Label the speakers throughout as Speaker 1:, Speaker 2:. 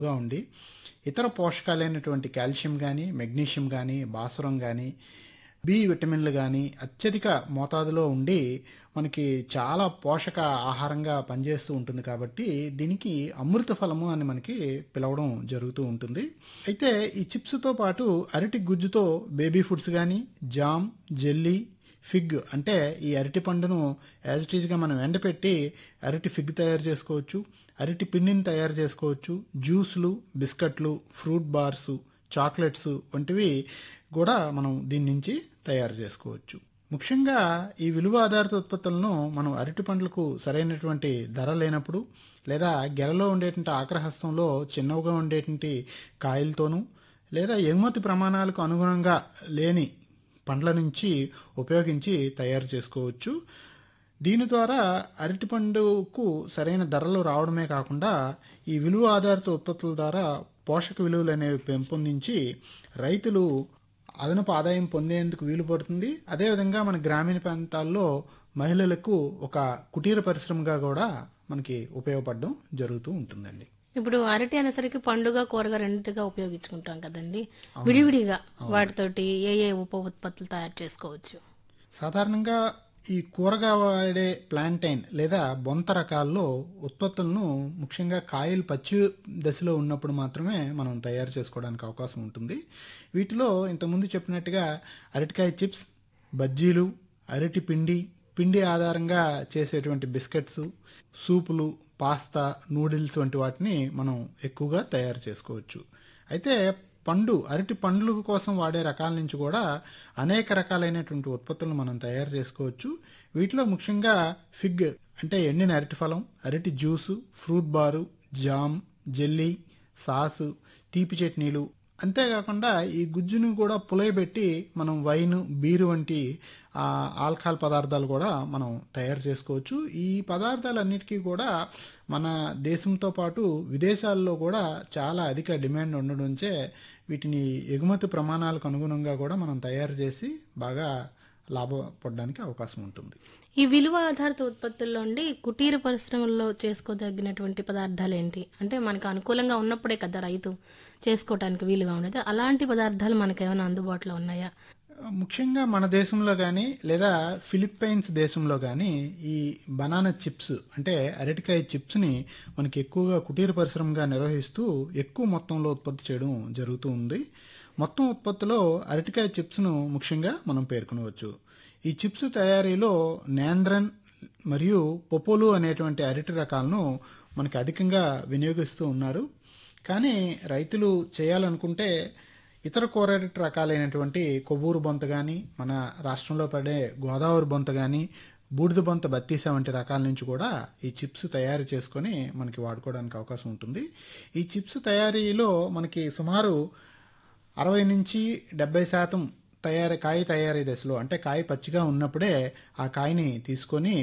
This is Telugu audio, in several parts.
Speaker 1: గా ఉండి ఇతర పోషకాలైనటువంటి కాల్షియం కానీ మెగ్నీషియం కానీ భాస్వరం కానీ బి విటమిన్లు కానీ అత్యధిక మోతాదులో ఉండి మనకి చాలా పోషక ఆహారంగా పనిచేస్తూ ఉంటుంది కాబట్టి దీనికి అమృత ఫలము అని మనకి పిలవడం జరుగుతూ ఉంటుంది అయితే ఈ చిప్స్తో పాటు అరటి గుజ్జుతో బేబీ ఫుడ్స్ కానీ జామ్ జెల్లీ ఫిగ్ అంటే ఈ అరటి పండును యాజ్ ఇట్ ఈజ్గా మనం ఎండపెట్టి అరటి ఫిగ్ తయారు చేసుకోవచ్చు అరటి పిండిని తయారు చేసుకోవచ్చు జ్యూస్లు బిస్కెట్లు ఫ్రూట్ బార్స్ చాక్లెట్స్ వంటివి కూడా మనం దీని నుంచి తయారు చేసుకోవచ్చు ముఖ్యంగా ఈ విలువ ఆధారిత ఉత్పత్తులను మనం అరటి పండ్లకు సరైనటువంటి ధర లేనప్పుడు లేదా గెలలో ఉండేటువంటి ఆగ్రహస్తంలో చిన్నవిగా ఉండేటువంటి కాయలతోనూ లేదా ఎగుమతి ప్రమాణాలకు అనుగుణంగా లేని పండ్ల నుంచి ఉపయోగించి తయారు చేసుకోవచ్చు దీని ద్వారా అరటిపండుకు సరైన ధరలు రావడమే కాకుండా ఈ విలువ ఆధారిత ఉత్పత్తుల ద్వారా పోషక విలువలు అనేవి పెంపొందించి రైతులు అదనపు ఆదాయం పొందేందుకు వీలు పడుతుంది అదేవిధంగా మన గ్రామీణ ప్రాంతాల్లో మహిళలకు ఒక కుటీర పరిశ్రమగా కూడా మనకి ఉపయోగపడడం జరుగుతూ ఉంటుందండి
Speaker 2: ఇప్పుడు అరటి అనేసరికి పండుగ కూరగా రెండింటిగా ఉపయోగించుకుంటాం కదండి విడివిడిగా వాటితోటి ఏ ఏ ఉప ఉత్పత్తులు తయారు చేసుకోవచ్చు
Speaker 1: సాధారణంగా ఈ కూరగా వాడే ప్లాంటైన్ లేదా బొంత రకాల్లో ఉత్పత్తులను ముఖ్యంగా కాయలు పచ్చి దశలో ఉన్నప్పుడు మాత్రమే మనం తయారు చేసుకోవడానికి అవకాశం ఉంటుంది వీటిలో ఇంతకుముందు చెప్పినట్టుగా అరటికాయ చిప్స్ బజ్జీలు అరటి పిండి పిండి ఆధారంగా చేసేటువంటి బిస్కెట్స్ సూపులు పాస్తా నూడిల్స్ వంటి వాటిని మనం ఎక్కువగా తయారు చేసుకోవచ్చు అయితే పండు అరటి పండ్ల కోసం వాడే రకాల నుంచి కూడా అనేక రకాలైనటువంటి ఉత్పత్తులను మనం తయారు చేసుకోవచ్చు వీటిలో ముఖ్యంగా ఫిగ్ అంటే ఎండిన అరటి ఫలం అరటి juice fruit bar jam jelly sauce తీపి చట్నీలు అంతేకాకుండా ఈ గుజ్జును కూడా పులయబెట్టి మనం వైన్ బీరు వంటి ఆ, ఆల్కహాల్ పదార్థాలు కూడా మనం తయారు చేసుకోవచ్చు ఈ పదార్థాలన్నిటికీ కూడా మన దేశంతో పాటు విదేశాల్లో కూడా చాలా అధిక డిమాండ్ ఉండడంచే వీటిని ఎగుమతి ప్రమాణాలకు అనుగుణంగా కూడా మనం తయారు చేసి బాగా లాభపడడానికి అవకాశం ఉంటుంది
Speaker 2: ఈ విలువ ఆధారిత ఉత్పత్తుల్లో ఉండి కుటీర పరిశ్రమల్లో చేసుకోదగినటువంటి పదార్థాలు ఏంటి అంటే మనకు అనుకూలంగా ఉన్నప్పుడే కదా రైతు చేసుకోవటానికి వీలుగా ఉండేది అలాంటి పదార్థాలు మనకు ఏమైనా అందుబాటులో ఉన్నాయా
Speaker 1: ముఖ్యంగా మన దేశంలో కానీ లేదా ఫిలిప్పైన్స్ దేశంలో కానీ ఈ బనానా చిప్స్ అంటే అరటికాయ చిప్స్ని మనకి ఎక్కువగా కుటీర పరిశ్రమగా నిర్వహిస్తూ ఎక్కువ మొత్తంలో ఉత్పత్తి చేయడం జరుగుతూ ఉంది మొత్తం ఉత్పత్తిలో అరటికాయ చిప్స్ను ముఖ్యంగా మనం పేర్కొనవచ్చు ఈ చిప్స్ తయారీలో నేంద్రన్ మరియు పొపోలు అనేటువంటి అరటి రకాలను మనకి అధికంగా వినియోగిస్తూ ఉన్నారు కానీ రైతులు చేయాలనుకుంటే ఇతర కూరటి రకాలైనటువంటి కొవ్వూరు బొంత కానీ మన రాష్ట్రంలో పడే గోదావరి బొంత కానీ బూడిద బొంత బత్తీస వంటి రకాల నుంచి కూడా ఈ చిప్స్ తయారు చేసుకొని మనకి వాడుకోవడానికి అవకాశం ఉంటుంది ఈ చిప్స్ తయారీలో మనకి సుమారు అరవై నుంచి డెబ్బై శాతం తయారీ కాయ తయారీ దశలో అంటే కాయ పచ్చిగా ఉన్నప్పుడే ఆ కాయని తీసుకొని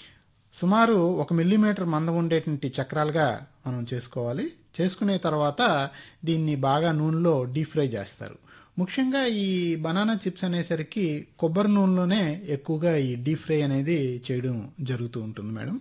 Speaker 1: సుమారు ఒక మిల్లీమీటర్ మందం ఉండేటువంటి చక్రాలుగా మనం చేసుకోవాలి చేసుకునే తర్వాత దీన్ని బాగా నూనెలో డీప్ ఫ్రై చేస్తారు ముఖ్యంగా ఈ బనానా చిప్స్ అనేసరికి కొబ్బరి నూనెలోనే ఎక్కువగా ఈ డీప్ ఫ్రై అనేది చేయడం జరుగుతూ ఉంటుంది మేడం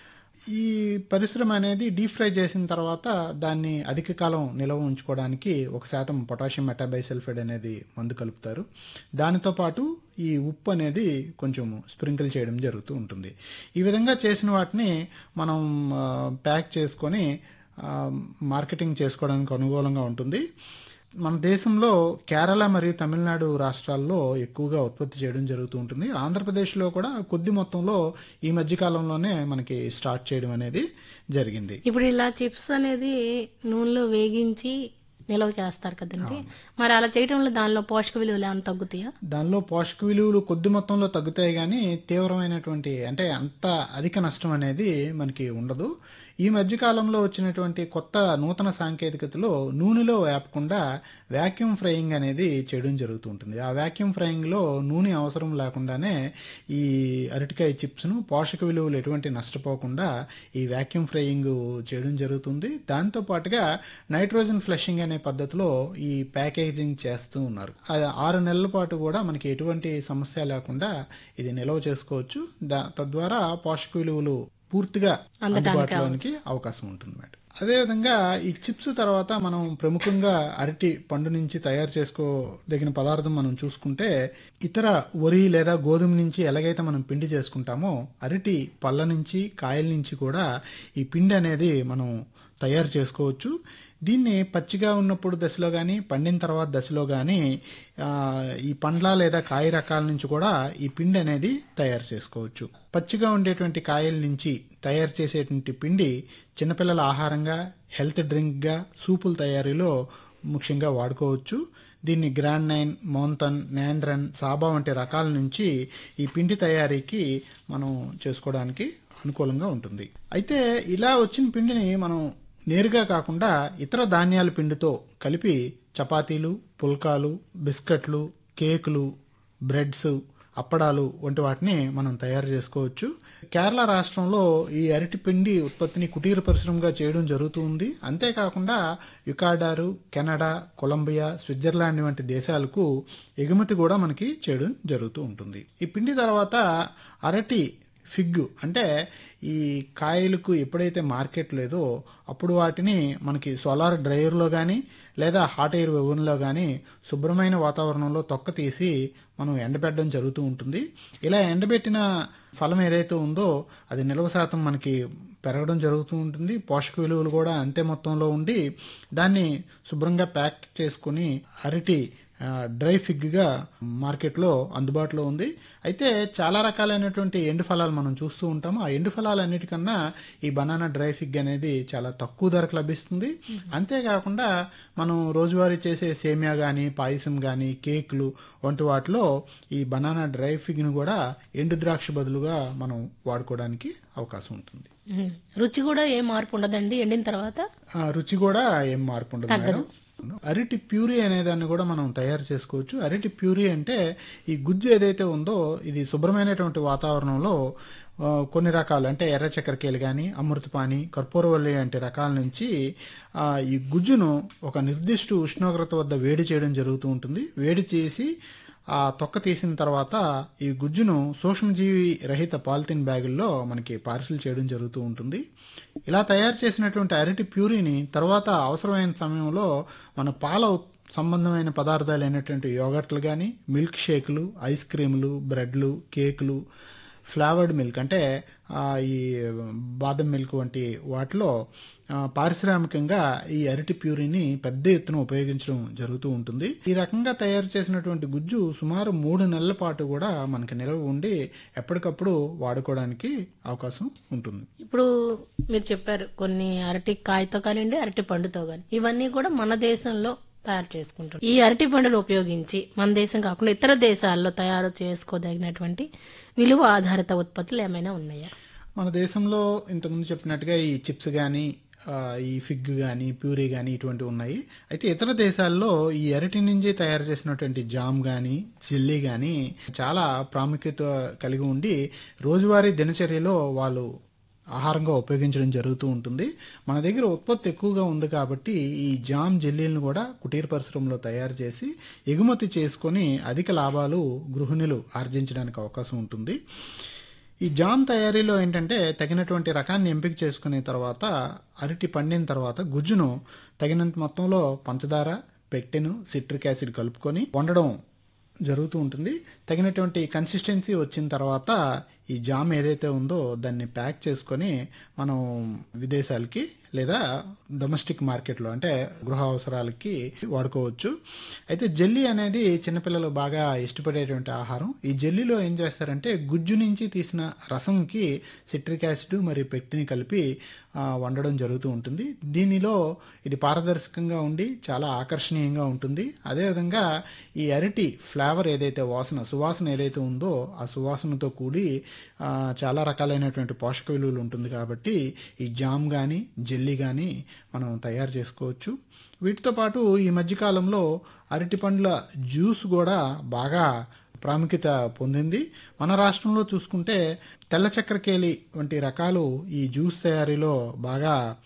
Speaker 1: ఈ పరిశ్రమ అనేది డీప్ ఫ్రై చేసిన తర్వాత దాన్ని అధిక కాలం నిల్వ ఉంచుకోవడానికి ఒక శాతం పొటాషియం మెటాబైసల్ఫైడ్ అనేది మందు కలుపుతారు దానితో పాటు ఈ ఉప్పు అనేది కొంచెం స్ప్రింకిల్ చేయడం జరుగుతూ ఉంటుంది ఈ విధంగా చేసిన వాటిని మనం ఆ, ప్యాక్ చేసుకొని ఆ, మార్కెటింగ్ చేసుకోవడానికి అనుకూలంగా ఉంటుంది మన దేశంలో కేరళ మరియు తమిళనాడు రాష్ట్రాల్లో ఎక్కువగా ఉత్పత్తి చేయడం జరుగుతూ ఉంటుంది ఆంధ్రప్రదేశ్లో కూడా కొద్ది మొత్తంలో ఈ మధ్య కాలంలోనే మనకి స్టార్ట్ చేయడం అనేది జరిగింది
Speaker 2: ఇప్పుడు ఇలా చిప్స్ అనేది నూనెలో వేగించి నిల్వ చేస్తారు కదండి మరి అలా చేయటం వల్ల దానిలో పోషక విలువలు ఏమైనా తగ్గుతాయా
Speaker 1: దానిలో పోషక విలువలు కొద్ది మొత్తంలో తగ్గుతాయి కానీ తీవ్రమైనటువంటి అంటే అంత అధిక నష్టం అనేది మనకి ఉండదు ఈ మధ్య కాలంలో వచ్చినటువంటి కొత్త నూతన సాంకేతికతలో నూనెలో వేపకుండా వ్యాక్యూమ్ ఫ్రైయింగ్ అనేది చేయడం జరుగుతూ ఉంటుంది ఆ వ్యాక్యూమ్ ఫ్రైయింగ్లో నూనె అవసరం లేకుండానే ఈ అరటికాయ చిప్స్ను పోషక విలువలు ఎటువంటి నష్టపోకుండా ఈ వ్యాక్యూమ్ ఫ్రైయింగ్ చేయడం జరుగుతుంది దాంతో పాటుగా నైట్రోజన్ ఫ్లషింగ్ అనే పద్ధతిలో ఈ ప్యాకేజింగ్ చేస్తూ ఉన్నారు అది ఆరు నెలల పాటు కూడా మనకి ఎటువంటి సమస్య లేకుండా ఇది నిల్వ చేసుకోవచ్చు దా- తద్వారా పోషక విలువలు పూర్తిగా అందుబాటులోనికి అవకాశం ఉంటుంది మేడం అదేవిధంగా ఈ చిప్స్ తర్వాత మనం ప్రముఖంగా అరటి పండు నుంచి తయారు చేసుకోదగిన పదార్థం మనం చూసుకుంటే ఇతర వరి లేదా గోధుమ నుంచి ఎలాగైతే మనం పిండి చేసుకుంటామో అరటి పళ్ళ నుంచి కాయల నుంచి కూడా ఈ పిండి అనేది మనం తయారు చేసుకోవచ్చు దీన్ని పచ్చిగా ఉన్నప్పుడు దశలో కానీ పండిన తర్వాత దశలో కానీ ఈ పండ్ల లేదా కాయ రకాల నుంచి కూడా ఈ పిండి అనేది తయారు చేసుకోవచ్చు పచ్చిగా ఉండేటువంటి కాయల నుంచి తయారు చేసేటువంటి పిండి చిన్నపిల్లల ఆహారంగా హెల్త్ డ్రింక్గా సూపుల తయారీలో ముఖ్యంగా వాడుకోవచ్చు దీన్ని గ్రాండ్ నైన్ మౌంతన్ నేంద్రన్ సాబా వంటి రకాల నుంచి ఈ పిండి తయారీకి మనం చేసుకోవడానికి అనుకూలంగా ఉంటుంది అయితే ఇలా వచ్చిన పిండిని మనం నేరుగా కాకుండా ఇతర ధాన్యాల పిండితో కలిపి చపాతీలు పుల్కాలు బిస్కెట్లు కేకులు బ్రెడ్స్ అప్పడాలు వంటి వాటిని మనం తయారు చేసుకోవచ్చు కేరళ రాష్ట్రంలో ఈ అరటి పిండి ఉత్పత్తిని కుటీర పరిశ్రమగా చేయడం జరుగుతుంది అంతేకాకుండా యుకాడారు కెనడా కొలంబియా స్విట్జర్లాండ్ వంటి దేశాలకు ఎగుమతి కూడా మనకి చేయడం జరుగుతూ ఉంటుంది ఈ పిండి తర్వాత అరటి ఫిగ్గు అంటే ఈ కాయలకు ఎప్పుడైతే మార్కెట్ లేదో అప్పుడు వాటిని మనకి సోలార్ డ్రైయర్లో కానీ లేదా హాట్ ఎయిర్ ఓవెన్లో కానీ శుభ్రమైన వాతావరణంలో తొక్క తీసి మనం ఎండబెట్టడం జరుగుతూ ఉంటుంది ఇలా ఎండబెట్టిన ఫలం ఏదైతే ఉందో అది నిల్వ శాతం మనకి పెరగడం జరుగుతూ ఉంటుంది పోషక విలువలు కూడా అంతే మొత్తంలో ఉండి దాన్ని శుభ్రంగా ప్యాక్ చేసుకుని అరటి డ్రై ఫిగ్గా మార్కెట్లో అందుబాటులో ఉంది అయితే చాలా రకాలైనటువంటి ఎండు ఫలాలు మనం చూస్తూ ఉంటాము ఆ ఎండు ఫలాలన్నిటికన్నా ఈ బనానా డ్రై ఫిగ్ అనేది చాలా తక్కువ ధరకు లభిస్తుంది అంతేకాకుండా మనం రోజువారీ చేసే సేమియా కానీ పాయసం కానీ కేకులు వంటి వాటిలో ఈ బనానా డ్రై ఫిగ్ను కూడా ఎండు ద్రాక్ష బదులుగా మనం వాడుకోవడానికి అవకాశం ఉంటుంది
Speaker 2: రుచి కూడా ఏం మార్పు ఉండదండి ఎండిన తర్వాత
Speaker 1: రుచి కూడా ఏం మార్పు ఉండదు మేడం అరటి ప్యూరీ అనే దాన్ని కూడా మనం తయారు చేసుకోవచ్చు అరటి ప్యూరీ అంటే ఈ గుజ్జు ఏదైతే ఉందో ఇది శుభ్రమైనటువంటి వాతావరణంలో కొన్ని రకాలు అంటే ఎర్ర చక్కెరకేలు కానీ అమృతపాని కర్పూరవల్లి వంటి రకాల నుంచి ఈ గుజ్జును ఒక నిర్దిష్ట ఉష్ణోగ్రత వద్ద వేడి చేయడం జరుగుతూ ఉంటుంది వేడి చేసి ఆ తొక్క తీసిన తర్వాత ఈ గుజ్జును సూక్ష్మజీవి రహిత పాలిథిన్ బ్యాగుల్లో మనకి పార్సిల్ చేయడం జరుగుతూ ఉంటుంది ఇలా తయారు చేసినటువంటి అరటి ప్యూరీని తర్వాత అవసరమైన సమయంలో మన పాల సంబంధమైన పదార్థాలు అయినటువంటి యోగర్ట్లు కానీ మిల్క్ షేకులు ఐస్ క్రీములు బ్రెడ్లు కేకులు ఫ్లేవర్డ్ మిల్క్ అంటే ఈ బాదం మిల్క్ వంటి వాటిలో పారిశ్రామికంగా ఈ అరటి ప్యూరీని పెద్ద ఎత్తున ఉపయోగించడం జరుగుతూ ఉంటుంది ఈ రకంగా తయారు చేసినటువంటి గుజ్జు సుమారు మూడు నెలల పాటు కూడా మనకి నిల్వ ఉండి ఎప్పటికప్పుడు వాడుకోవడానికి అవకాశం ఉంటుంది
Speaker 2: ఇప్పుడు మీరు చెప్పారు కొన్ని అరటి కాయతో కానివ్వండి అరటి పండుతో కానీ ఇవన్నీ కూడా మన దేశంలో తయారు చేసుకుంటాం ఈ అరటి పండును ఉపయోగించి మన దేశం కాకుండా ఇతర దేశాల్లో తయారు చేసుకోదగినటువంటి విలువ ఆధారిత ఉత్పత్తులు ఏమైనా ఉన్నాయా
Speaker 1: మన దేశంలో ఇంతకుముందు చెప్పినట్టుగా ఈ చిప్స్ కానీ ఈ ఫిగ్ కానీ ప్యూరీ కానీ ఇటువంటివి ఉన్నాయి అయితే ఇతర దేశాల్లో ఈ అరటి నుంచి తయారు చేసినటువంటి జామ్ కానీ చిల్లీ కానీ చాలా ప్రాముఖ్యత కలిగి ఉండి రోజువారీ దినచర్యలో వాళ్ళు ఆహారంగా ఉపయోగించడం జరుగుతూ ఉంటుంది మన దగ్గర ఉత్పత్తి ఎక్కువగా ఉంది కాబట్టి ఈ జామ్ జెల్లీలను కూడా కుటీర పరిశ్రమలో తయారు చేసి ఎగుమతి చేసుకొని అధిక లాభాలు గృహిణులు ఆర్జించడానికి అవకాశం ఉంటుంది ఈ జామ్ తయారీలో ఏంటంటే తగినటువంటి రకాన్ని ఎంపిక చేసుకునే తర్వాత అరటి పండిన తర్వాత గుజ్జును తగినంత మొత్తంలో పంచదార పెట్టెను సిట్రిక్ యాసిడ్ కలుపుకొని వండడం జరుగుతూ ఉంటుంది తగినటువంటి కన్సిస్టెన్సీ వచ్చిన తర్వాత ఈ జామ్ ఏదైతే ఉందో దాన్ని ప్యాక్ చేసుకొని మనం విదేశాలకి లేదా డొమెస్టిక్ మార్కెట్లో అంటే గృహ అవసరాలకి వాడుకోవచ్చు అయితే జెల్లీ అనేది చిన్నపిల్లలు బాగా ఇష్టపడేటువంటి ఆహారం ఈ జెల్లీలో ఏం చేస్తారంటే గుజ్జు నుంచి తీసిన రసంకి సిట్రిక్ యాసిడ్ మరియు పెట్టిని కలిపి వండడం జరుగుతూ ఉంటుంది దీనిలో ఇది పారదర్శకంగా ఉండి చాలా ఆకర్షణీయంగా ఉంటుంది అదేవిధంగా ఈ అరటి ఫ్లేవర్ ఏదైతే వాసన సువాసన ఏదైతే ఉందో ఆ సువాసనతో కూడి చాలా రకాలైనటువంటి పోషక విలువలు ఉంటుంది కాబట్టి ఈ జామ్ కానీ జెల్లీ కానీ మనం తయారు చేసుకోవచ్చు వీటితో పాటు ఈ మధ్యకాలంలో అరటి పండ్ల జ్యూస్ కూడా బాగా ప్రాముఖ్యత పొందింది మన రాష్ట్రంలో చూసుకుంటే తెల్ల చక్కెరకేలి వంటి రకాలు ఈ జ్యూస్ తయారీలో బాగా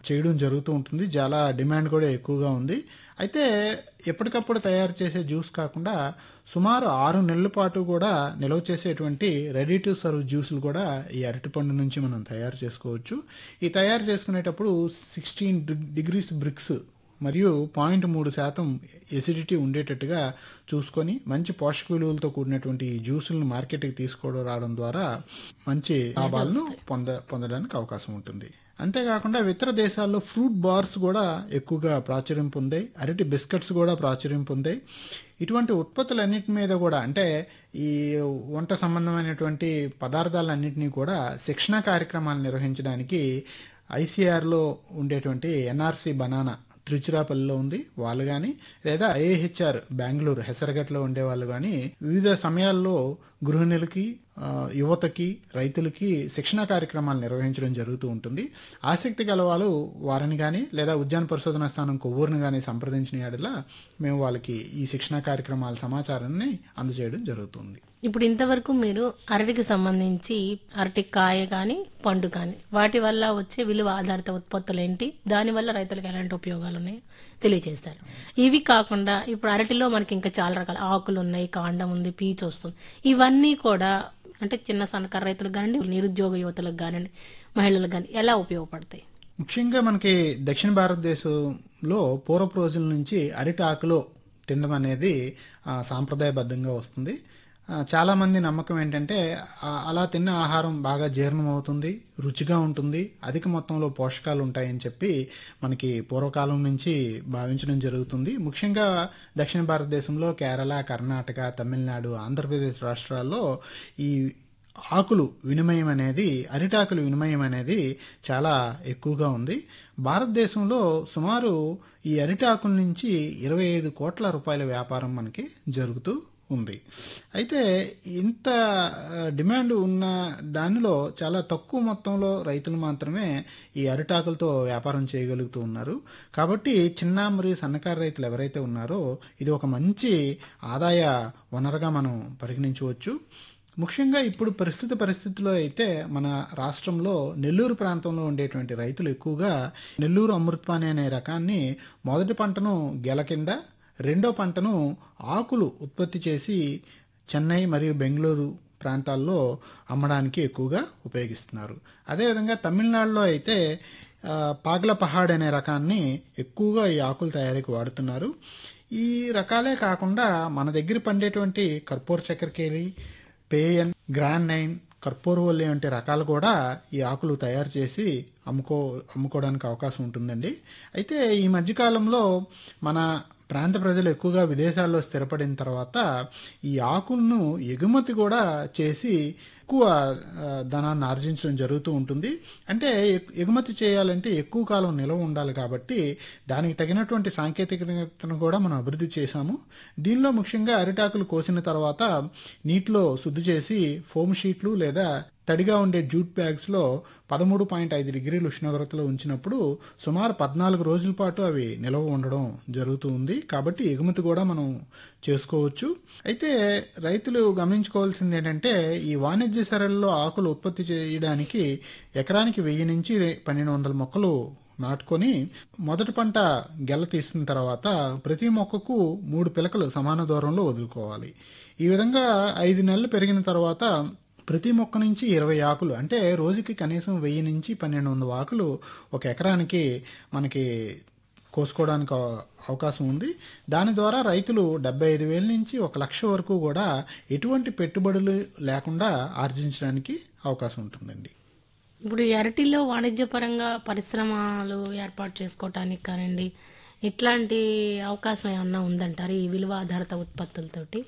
Speaker 1: చేయడం జరుగుతూ ఉంటుంది చాలా డిమాండ్ కూడా ఎక్కువగా ఉంది అయితే ఎప్పటికప్పుడు తయారు చేసే జ్యూస్ కాకుండా సుమారు ఆరు నెలల పాటు కూడా నిల్వ చేసేటువంటి రెడీ టు సర్వ్ జ్యూసులు కూడా ఈ అరటిపండు నుంచి మనం తయారు చేసుకోవచ్చు ఈ తయారు చేసుకునేటప్పుడు సిక్స్టీన్ డిగ్రీస్ బ్రిక్స్ మరియు పాయింట్ మూడు శాతం ఎసిడిటీ ఉండేటట్టుగా చూసుకొని మంచి పోషక విలువలతో కూడినటువంటి ఈ జ్యూసులను మార్కెట్కి తీసుకోవడం రావడం ద్వారా మంచి లాభాలను పొంద పొందడానికి అవకాశం ఉంటుంది అంతేకాకుండా ఇతర దేశాల్లో ఫ్రూట్ బార్స్ కూడా ఎక్కువగా ప్రాచుర్యం పొందాయి అరటి బిస్కెట్స్ కూడా ప్రాచుర్యం పొందాయి ఇటువంటి ఉత్పత్తులన్నిటి మీద కూడా అంటే ఈ వంట సంబంధమైనటువంటి పదార్థాలన్నింటినీ కూడా శిక్షణ కార్యక్రమాలు నిర్వహించడానికి ఐసీఆర్లో ఉండేటువంటి ఎన్ఆర్సి బనానా త్రిచురాపల్లిలో ఉంది వాళ్ళు కానీ లేదా ఐఏహెచ్ఆర్ బెంగళూరు హెసరగట్లో ఉండే వాళ్ళు కానీ వివిధ సమయాల్లో గృహిణులకి ఆ, యువతకి రైతులకి శిక్షణ కార్యక్రమాలు నిర్వహించడం జరుగుతూ ఉంటుంది ఆసక్తి గల వాళ్ళు వారిని కానీ లేదా ఉద్యాన పరిశోధన స్థానం కొవ్వూరుని కానీ సంప్రదించిన యెడల మేము వాళ్ళకి ఈ శిక్షణ కార్యక్రమాల సమాచారాన్ని అందజేయడం జరుగుతుంది
Speaker 2: ఇప్పుడు ఇంతవరకు మీరు అరటికి సంబంధించి అరటి కాయ కానీ పండు కానీ వాటి వల్ల వచ్చే విలువ ఆధారిత ఉత్పత్తులు ఏంటి దానివల్ల రైతులకు ఎలాంటి ఉపయోగాలు ఉన్నాయి తెలియజేస్తారు ఇవి కాకుండా ఇప్పుడు అరటిలో మనకి ఇంకా చాలా రకాల ఆకులు ఉన్నాయి కాండం ఉంది పీచు వస్తుంది ఇవన్నీ కూడా అంటే చిన్న సన్నకారు రైతులకు కానీ నిరుద్యోగ యువతలకు కానివ్వండి మహిళలకు కానీ ఎలా ఉపయోగపడతాయి
Speaker 1: ముఖ్యంగా మనకి దక్షిణ భారతదేశంలో పూర్వపు రోజుల నుంచి అరటి ఆకులో తినడం అనేది ఆ, సాంప్రదాయబద్ధంగా వస్తుంది ఆ, చాలా మంది నమ్మకం ఏంటంటే ఆ, అలా తిన్న ఆహారం బాగా జీర్ణం అవుతుంది రుచిగా ఉంటుంది అధిక మొత్తంలో పోషకాలు ఉంటాయని చెప్పి మనకి పూర్వకాలం నుంచి భావించడం జరుగుతుంది ముఖ్యంగా దక్షిణ భారతదేశంలో కేరళ కర్ణాటక తమిళనాడు ఆంధ్రప్రదేశ్ రాష్ట్రాల్లో ఈ ఆకులు వినిమయం అనేది అరిటాకులు వినిమయం అనేది చాలా ఎక్కువగా ఉంది భారతదేశంలో సుమారు ఈ అరిటాకుల నుంచి ఇరవై ఐదు కోట్ల రూపాయల వ్యాపారం మనకి జరుగుతూ ఉంది అయితే ఇంత ఆ, డిమాండ్ ఉన్న దానిలో చాలా తక్కువ మొత్తంలో రైతులు మాత్రమే ఈ అరిటాకులతో వ్యాపారం చేయగలుగుతూ ఉన్నారు కాబట్టి చిన్న మరియు సన్నకారు రైతులు ఎవరైతే ఉన్నారో ఇది ఒక మంచి ఆదాయ వనరుగా మనం పరిగణించవచ్చు ముఖ్యంగా ఇప్పుడు ప్రస్తుత పరిస్థితిలో అయితే మన రాష్ట్రంలో నెల్లూరు ప్రాంతంలో ఉండేటువంటి రైతులు ఎక్కువగా నెల్లూరు అమృత్పాని అనే రకాన్ని మొదటి పంటను గెల కింద రెండో పంటను ఆకులు ఉత్పత్తి చేసి చెన్నై మరియు బెంగళూరు ప్రాంతాల్లో అమ్మడానికి ఎక్కువగా ఉపయోగిస్తున్నారు అదేవిధంగా తమిళనాడులో అయితే ఆ, పాగ్ల పహాడ్ అనే రకాన్ని ఎక్కువగా ఈ ఆకుల తయారీకి వాడుతున్నారు ఈ రకాలే కాకుండా మన దగ్గర పండేటువంటి కర్పూర చక్కెరకేళి పేయన్ గ్రాండ్ నైన్ కర్పూరవల్లి వంటి రకాలు కూడా ఈ ఆకులు తయారు చేసి అమ్ముకో అమ్ముకోవడానికి అవకాశం ఉంటుందండి అయితే ఈ మధ్యకాలంలో మన ప్రాంత ప్రజలు ఎక్కువగా విదేశాల్లో స్థిరపడిన తర్వాత ఈ ఆకులను ఎగుమతి కూడా చేసి ఎక్కువ ఆ, ధనాన్ని ఆర్జించడం జరుగుతూ ఉంటుంది అంటే ఎగ్- ఎగుమతి చేయాలంటే ఎక్కువ కాలం నిలవ ఉండాలి కాబట్టి దానికి తగినటువంటి సాంకేతికతను కూడా మనం అభివృద్ధి చేశాము దీనిలో ముఖ్యంగా అరిటాకులు కోసిన తర్వాత నీటిలో శుద్ధి చేసి ఫోమ్ షీట్లు లేదా తడిగా ఉండే జూట్ బ్యాగ్స్లో పదమూడు పాయింట్ ఐదు డిగ్రీల ఉష్ణోగ్రతలో ఉంచినప్పుడు సుమారు పద్నాలుగు రోజుల పాటు అవి నిల్వ ఉండడం జరుగుతూ ఉంది కాబట్టి ఎగుమతి కూడా మనం చేసుకోవచ్చు అయితే రైతులు గమనించుకోవాల్సింది ఏంటంటే ఈ వాణిజ్య సరళిలో ఆకులు ఉత్పత్తి చేయడానికి ఎకరానికి వెయ్యి నుంచి పన్నెండు వందల మొక్కలు నాటుకొని మొదటి పంట గెల తీసిన తర్వాత ప్రతి మొక్కకు మూడు పిలకలు సమాన దూరంలో వదులుకోవాలి ఈ విధంగా ఐదు నెలలు పెరిగిన తర్వాత ప్రతి మొక్క నుంచి ఇరవై ఆకులు అంటే రోజుకి కనీసం వెయ్యి నుంచి పన్నెండు వందల ఆకులు ఒక ఎకరానికి మనకి కోసుకోవడానికి అవ- అవకాశం ఉంది దాని ద్వారా రైతులు డెబ్బై ఐదు వేల నుంచి ఒక లక్ష వరకు కూడా ఎటువంటి పెట్టుబడులు లేకుండా ఆర్జించడానికి అవకాశం ఉంటుందండి
Speaker 2: ఇప్పుడు ఈ అరటిలో వాణిజ్యపరంగా పరిశ్రమలు ఏర్పాటు చేసుకోవటానికి కానివ్వండి ఇట్లాంటి అవకాశం ఏమన్నా ఉందంటారు ఈ విలువ ఆధారిత ఉత్పత్తులతోటి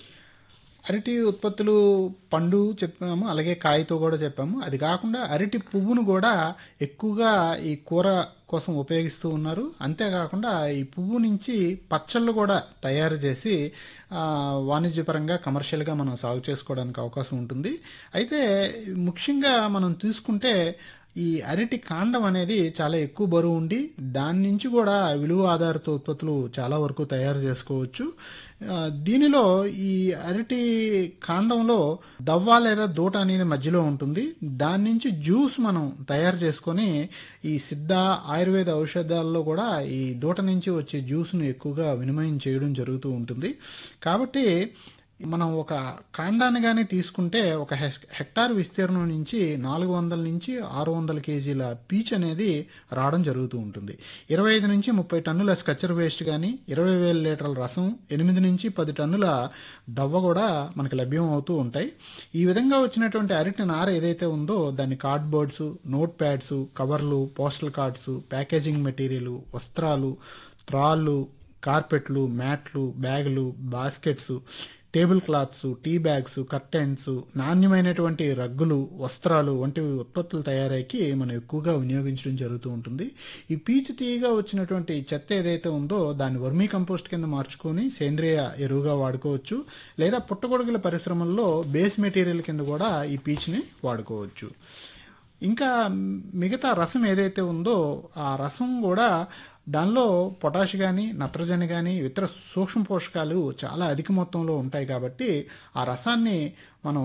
Speaker 1: అరటి ఉత్పత్తులు పండు చెప్పాము అలాగే కాయతో కూడా చెప్పాము అది కాకుండా అరటి పువ్వును కూడా ఎక్కువగా ఈ కూర కోసం ఉపయోగిస్తూ ఉన్నారు అంతేకాకుండా ఈ పువ్వు నుంచి పచ్చళ్ళు కూడా తయారు చేసి ఆ, వాణిజ్యపరంగా కమర్షియల్గా మనం సాగు చేసుకోవడానికి అవకాశం ఉంటుంది అయితే ముఖ్యంగా మనం తీసుకుంటే ఈ అరటి కాండం అనేది చాలా ఎక్కువ బరువు ఉండి దాని నుంచి కూడా విలువ ఆధారిత ఉత్పత్తులు చాలా వరకు తయారు చేసుకోవచ్చు ఆ, దీనిలో ఈ అరటి కాండంలో దవ్వ లేదా దూట అనేది మధ్యలో ఉంటుంది దాని నుంచి జ్యూస్ మనం తయారు చేసుకొని ఈ సిద్ధ ఆయుర్వేద ఔషధాల్లో కూడా ఈ దూట నుంచి వచ్చే జ్యూస్ను ఎక్కువగా వినిమయం చేయడం జరుగుతూ ఉంటుంది కాబట్టి మనం ఒక కాండాన్ని కానీ తీసుకుంటే ఒక హెక్- హెక్టార్ విస్తీర్ణం నుంచి నాలుగు వందల నుంచి ఆరు వందల కేజీల పీచ్ అనేది రావడం జరుగుతూ ఉంటుంది ఇరవై ఐదు నుంచి ముప్పై టన్నుల స్కచ్చర్ వేస్ట్ కానీ ఇరవై వేల లీటర్ల రసం ఎనిమిది నుంచి పది టన్నుల దవ్వ కూడా మనకు లభ్యం అవుతూ ఉంటాయి ఈ విధంగా వచ్చినటువంటి అరటి నార ఏదైతే ఉందో దాన్ని కార్డ్బోర్డ్స్ నోట్ ప్యాడ్స్ కవర్లు పోస్టల్ కార్డ్స్ ప్యాకేజింగ్ మెటీరియల్ వస్త్రాలు త్రాళ్ళు కార్పెట్లు మ్యాట్లు బ్యాగులు baskets table cloths tea bags curtains నాణ్యమైనటువంటి రగ్గులు వస్త్రాలు వంటివి ఉత్పత్తులు తయారీకి మనం ఎక్కువగా వినియోగించడం జరుగుతూ ఉంటుంది ఈ పీచు తీయగా వచ్చినటువంటి చెత్త ఏదైతే ఉందో దాన్ని వర్మీ కంపోస్ట్ కింద మార్చుకొని సేంద్రియ ఎరువుగా వాడుకోవచ్చు లేదా పుట్టగొడుగుల పరిశ్రమల్లో బేస్ మెటీరియల్ కింద కూడా ఈ పీచుని వాడుకోవచ్చు ఇంకా మిగతా రసం ఏదైతే ఉందో ఆ రసం కూడా దానిలో పొటాష్ కానీ నత్రజని కానీ ఇతర సూక్ష్మ పోషకాలు చాలా అధిక మొత్తంలో ఉంటాయి కాబట్టి ఆ రసాన్ని మనం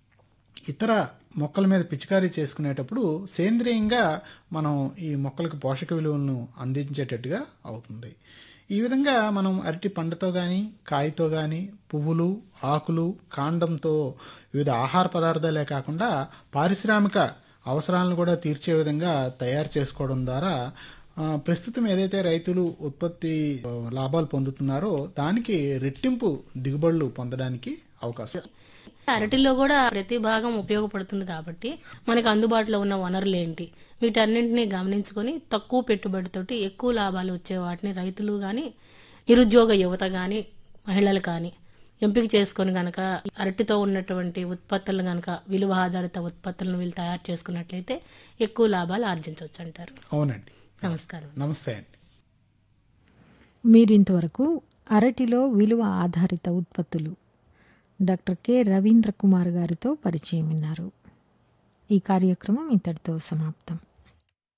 Speaker 1: ఇతర మొక్కల మీద పిచికారీ చేసుకునేటప్పుడు సేంద్రియంగా మనం ఈ మొక్కలకు పోషక విలువలను అందించేటట్టుగా అవుతుంది ఈ విధంగా మనం అరటి పండుతో కానీ కాయతో కానీ పువ్వులు ఆకులు కాండంతో వివిధ ఆహార పదార్థాలే కాకుండా పారిశ్రామిక అవసరాలను కూడా తీర్చే విధంగా తయారు చేసుకోవడం ద్వారా ఆ, ప్రస్తుతం ఏదైతే రైతులు ఉత్పత్తి ఆ, లాభాలు పొందుతున్నారో దానికి రెట్టింపు దిగుబడులు పొందడానికి అవకాశం
Speaker 2: అరటిలో కూడా ప్రతి భాగం ఉపయోగపడుతుంది కాబట్టి మనకు అందుబాటులో ఉన్న వనరులు ఏంటి వీటన్నింటినీ గమనించుకొని తక్కువ పెట్టుబడితోటి ఎక్కువ లాభాలు వచ్చే వాటిని రైతులు కానీ నిరుద్యోగ యువత కానీ మహిళలు కానీ ఎంపిక చేసుకొని గనక అరటితో ఉన్నటువంటి ఉత్పత్తులను గనక విలువ ఆధారిత ఉత్పత్తులను వీళ్ళు తయారు చేసుకున్నట్లయితే ఎక్కువ లాభాలు ఆర్జించవచ్చు అంటారు
Speaker 1: అవునండి
Speaker 2: నమస్కారం
Speaker 1: నమస్తే అండి
Speaker 3: మీరింతవరకు అరటిలో విలువ ఆధారిత ఉత్పత్తులు డాక్టర్ కె రవీంద్ర కుమార్ గారితో పరిచయం విన్నారు ఈ కార్యక్రమం ఇంతటితో సమాప్తం